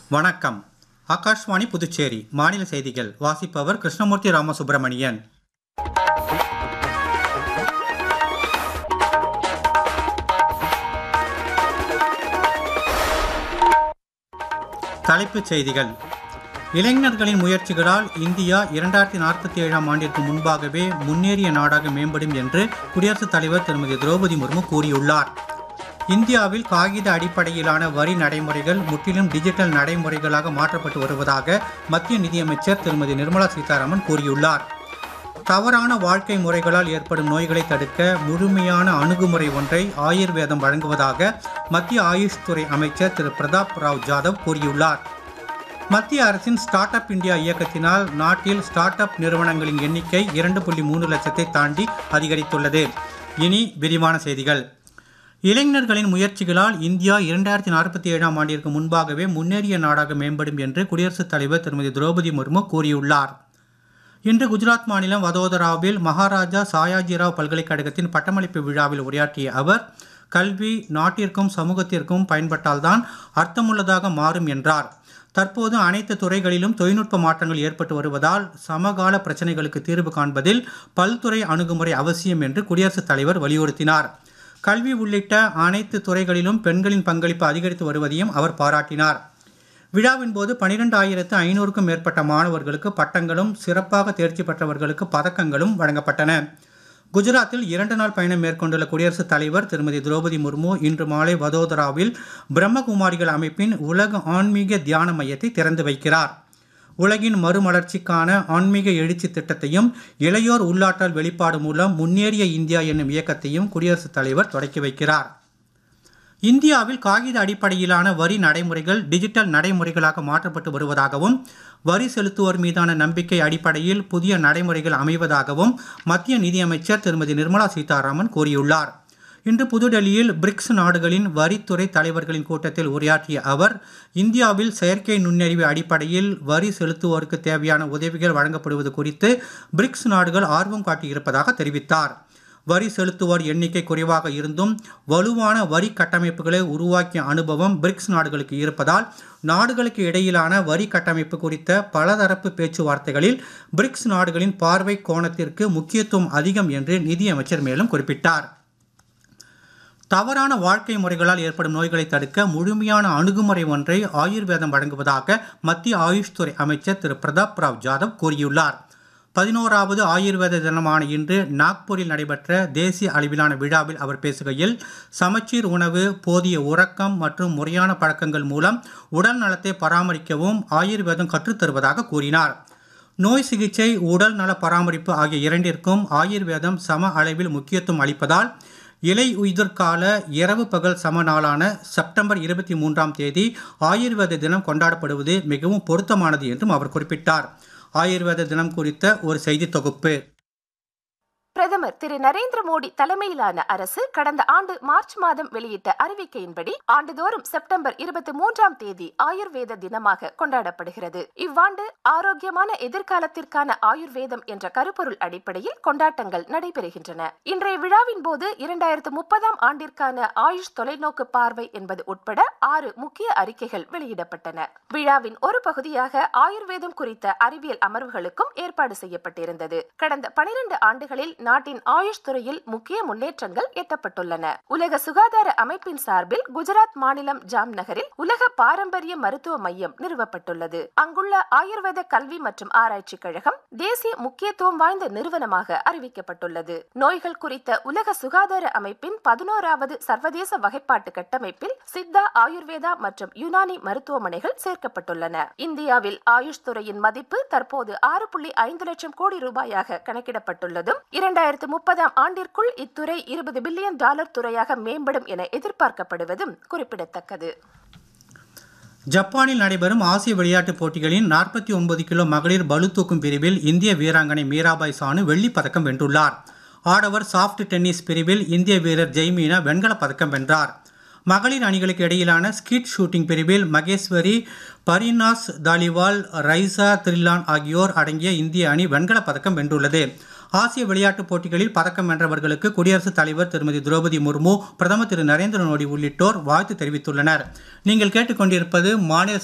வணக்கம் ஆகாஷ்வாணி புதுச்சேரி மாநில செய்திகள் வாசிப்பவர் கிருஷ்ணமூர்த்தி ராமசுப்பிரமணியன் தலைப்புச் செய்திகள் இளைஞர்களின் முயற்சிகளால் இந்தியா இரண்டாயிரத்தி நாற்பத்தி ஏழாம் ஆண்டிற்கு முன்பாகவே முன்னேறிய நாடாக மேம்படும் என்று குடியரசுத் தலைவர் திருமதி திரௌபதி முர்மு கூறியுள்ளார் இந்தியாவில் காகித அடிப்படையிலான வரி நடைமுறைகள் முற்றிலும் டிஜிட்டல் நடைமுறைகளாக மாற்றப்பட்டு வருவதாக மத்திய நிதியமைச்சர் திருமதி நிர்மலா சீதாராமன் கூறியுள்ளார் தவறான வாழ்க்கை முறைகளால் ஏற்படும் நோய்களை தடுக்க முழுமையான அணுகுமுறை ஒன்றை ஆயுர்வேதம் வழங்குவதாக மத்திய ஆயுஷ் துறை அமைச்சர் திரு பிரதாப் ராவ் ஜாதவ் கூறியுள்ளார் மத்திய அரசின் ஸ்டார்ட் அப் இந்தியா இயக்கத்தினால் நாட்டில் ஸ்டார்ட் அப் நிறுவனங்களின் எண்ணிக்கை இரண்டு புள்ளி மூணு லட்சத்தை தாண்டி அதிகரித்துள்ளது இனி விரிவான செய்திகள் இளைஞர்களின் முயற்சிகளால் இந்தியா இரண்டாயிரத்தி நாற்பத்தி ஏழாம் ஆண்டிற்கு முன்பாகவே முன்னேறிய நாடாக மேம்படும் என்று குடியரசுத் தலைவர் திருமதி திரௌபதி முர்மு கூறியுள்ளார் இன்று குஜராத் மாநிலம் வதோதராவில் மகாராஜா சாயாஜிராவ் பல்கலைக்கழகத்தின் பட்டமளிப்பு விழாவில் உரையாற்றிய அவர் கல்வி நாட்டிற்கும் சமூகத்திற்கும் பயன்பட்டால்தான் அர்த்தமுள்ளதாக மாறும் என்றார் தற்போது அனைத்து துறைகளிலும் தொழில்நுட்ப மாற்றங்கள் ஏற்பட்டு வருவதால் சமகால பிரச்சனைகளுக்கு தீர்வு காண்பதில் பல்துறை அணுகுமுறை அவசியம் என்று குடியரசுத் தலைவர் வலியுறுத்தினார் கல்வி உள்ளிட்ட அனைத்து துறைகளிலும் பெண்களின் பங்களிப்பு அதிகரித்து வருவதையும் அவர் பாராட்டினார் விழாவின் போது பனிரெண்டு ஆயிரத்து ஐநூறுக்கும் மேற்பட்ட மாணவர்களுக்கு பட்டங்களும் சிறப்பாக தேர்ச்சி பெற்றவர்களுக்கு பதக்கங்களும் வழங்கப்பட்டன குஜராத்தில் இரண்டு நாள் பயணம் மேற்கொண்டுள்ள குடியரசுத் தலைவர் திருமதி திரௌபதி முர்மு இன்று மாலை வதோதராவில் பிரம்மகுமாரிகள் அமைப்பின் உலக ஆன்மீக தியான மையத்தை திறந்து வைக்கிறார் உலகின் மறுமலர்ச்சிக்கான ஆன்மீக எழுச்சி திட்டத்தையும் இளையோர் உள்ளாற்றல் வெளிப்பாடு மூலம் முன்னேறிய இந்தியா என்னும் இயக்கத்தையும் குடியரசுத் தலைவர் தொடக்கி வைக்கிறார் இந்தியாவில் காகித அடிப்படையிலான வரி நடைமுறைகள் டிஜிட்டல் நடைமுறைகளாக மாற்றப்பட்டு வருவதாகவும் வரி செலுத்துவோர் மீதான நம்பிக்கை அடிப்படையில் புதிய நடைமுறைகள் அமைவதாகவும் மத்திய நிதியமைச்சர் திருமதி நிர்மலா சீதாராமன் கூறியுள்ளார் இன்று புதுடெல்லியில் பிரிக்ஸ் நாடுகளின் வரித்துறை தலைவர்களின் கூட்டத்தில் உரையாற்றிய அவர் இந்தியாவில் செயற்கை நுண்ணறிவு அடிப்படையில் வரி செலுத்துவோருக்கு தேவையான உதவிகள் வழங்கப்படுவது குறித்து பிரிக்ஸ் நாடுகள் ஆர்வம் காட்டியிருப்பதாக தெரிவித்தார் வரி செலுத்துவோர் எண்ணிக்கை குறைவாக இருந்தும் வலுவான வரி கட்டமைப்புகளை உருவாக்கிய அனுபவம் பிரிக்ஸ் நாடுகளுக்கு இருப்பதால் நாடுகளுக்கு இடையிலான வரி கட்டமைப்பு குறித்த பலதரப்பு பேச்சுவார்த்தைகளில் பிரிக்ஸ் நாடுகளின் பார்வை கோணத்திற்கு முக்கியத்துவம் அதிகம் என்று நிதியமைச்சர் மேலும் குறிப்பிட்டார் தவறான வாழ்க்கை முறைகளால் ஏற்படும் நோய்களை தடுக்க முழுமையான அணுகுமுறை ஒன்றை ஆயுர்வேதம் வழங்குவதாக மத்திய ஆயுஷ் துறை அமைச்சர் திரு பிரதாப் ராவ் ஜாதவ் கூறியுள்ளார் பதினோராவது ஆயுர்வேத தினமான இன்று நாக்பூரில் நடைபெற்ற தேசிய அளவிலான விழாவில் அவர் பேசுகையில் சமச்சீர் உணவு போதிய உறக்கம் மற்றும் முறையான பழக்கங்கள் மூலம் உடல் நலத்தை பராமரிக்கவும் ஆயுர்வேதம் கற்றுத்தருவதாக கூறினார் நோய் சிகிச்சை உடல் நல பராமரிப்பு ஆகிய இரண்டிற்கும் ஆயுர்வேதம் சம அளவில் முக்கியத்துவம் அளிப்பதால் இலை உயிர்கால இரவு பகல் சம நாளான செப்டம்பர் இருபத்தி மூன்றாம் தேதி ஆயுர்வேத தினம் கொண்டாடப்படுவது மிகவும் பொருத்தமானது என்றும் அவர் குறிப்பிட்டார் ஆயுர்வேத தினம் குறித்த ஒரு செய்தி தொகுப்பு பிரதமர் திரு நரேந்திர மோடி தலைமையிலான அரசு கடந்த ஆண்டு மார்ச் மாதம் வெளியிட்ட அறிவிக்கையின்படி ஆண்டுதோறும் செப்டம்பர் இருபத்தி மூன்றாம் தேதி ஆயுர்வேத தினமாக கொண்டாடப்படுகிறது இவ்வாண்டு ஆரோக்கியமான எதிர்காலத்திற்கான ஆயுர்வேதம் என்ற கருப்பொருள் அடிப்படையில் கொண்டாட்டங்கள் நடைபெறுகின்றன இன்றைய விழாவின் போது இரண்டாயிரத்து முப்பதாம் ஆண்டிற்கான ஆயுஷ் தொலைநோக்கு பார்வை என்பது உட்பட ஆறு முக்கிய அறிக்கைகள் வெளியிடப்பட்டன விழாவின் ஒரு பகுதியாக ஆயுர்வேதம் குறித்த அறிவியல் அமர்வுகளுக்கும் ஏற்பாடு செய்யப்பட்டிருந்தது கடந்த பனிரெண்டு ஆண்டுகளில் நாட்டின் ஆயுஷ் துறையில் முக்கிய முன்னேற்றங்கள் எட்டப்பட்டுள்ளன உலக சுகாதார அமைப்பின் சார்பில் குஜராத் மாநிலம் ஜாம் நகரில் உலக பாரம்பரிய மருத்துவ மையம் நிறுவப்பட்டுள்ளது அங்குள்ள ஆயுர்வேத கல்வி மற்றும் ஆராய்ச்சி கழகம் தேசிய முக்கியத்துவம் வாய்ந்த நிறுவனமாக அறிவிக்கப்பட்டுள்ளது நோய்கள் குறித்த உலக சுகாதார அமைப்பின் பதினோராவது சர்வதேச வகைப்பாட்டு கட்டமைப்பில் சித்தா ஆயுர்வேதா மற்றும் யுனானி மருத்துவமனைகள் சேர்க்கப்பட்டுள்ளன இந்தியாவில் ஆயுஷ் துறையின் மதிப்பு தற்போது ஆறு புள்ளி ஐந்து லட்சம் கோடி ரூபாயாக கணக்கிடப்பட்டுள்ளதும் இரண்டாயிரத்து முப்பதாம் ஆண்டிற்குள் இத்துறை இருபது பில்லியன் டாலர் துறையாக மேம்படும் என எதிர்பார்க்கப்படுவதும் குறிப்பிடத்தக்கது ஜப்பானில் நடைபெறும் ஆசிய விளையாட்டுப் போட்டிகளின் நாற்பத்தி ஒன்பது கிலோ மகளிர் பளு தூக்கும் பிரிவில் இந்திய வீராங்கனை மீராபாய் சானு வெள்ளிப் பதக்கம் வென்றுள்ளார் ஆடவர் சாஃப்ட் டென்னிஸ் பிரிவில் இந்திய வீரர் ஜெய்மீனா வெண்கலப் பதக்கம் வென்றார் மகளிர் அணிகளுக்கு இடையிலான ஸ்கிட் ஷூட்டிங் பிரிவில் மகேஸ்வரி பரினாஸ் தாலிவால் ரைசா த்ரில்லான் ஆகியோர் அடங்கிய இந்திய அணி வெண்கலப் பதக்கம் வென்றுள்ளது ஆசிய விளையாட்டுப் போட்டிகளில் பதக்கம் வென்றவர்களுக்கு குடியரசுத் தலைவர் திருமதி திரௌபதி முர்மு பிரதமர் திரு நரேந்திர மோடி உள்ளிட்டோர் வாழ்த்து தெரிவித்துள்ளனர் நீங்கள் கேட்டுக்கொண்டிருப்பது மாநில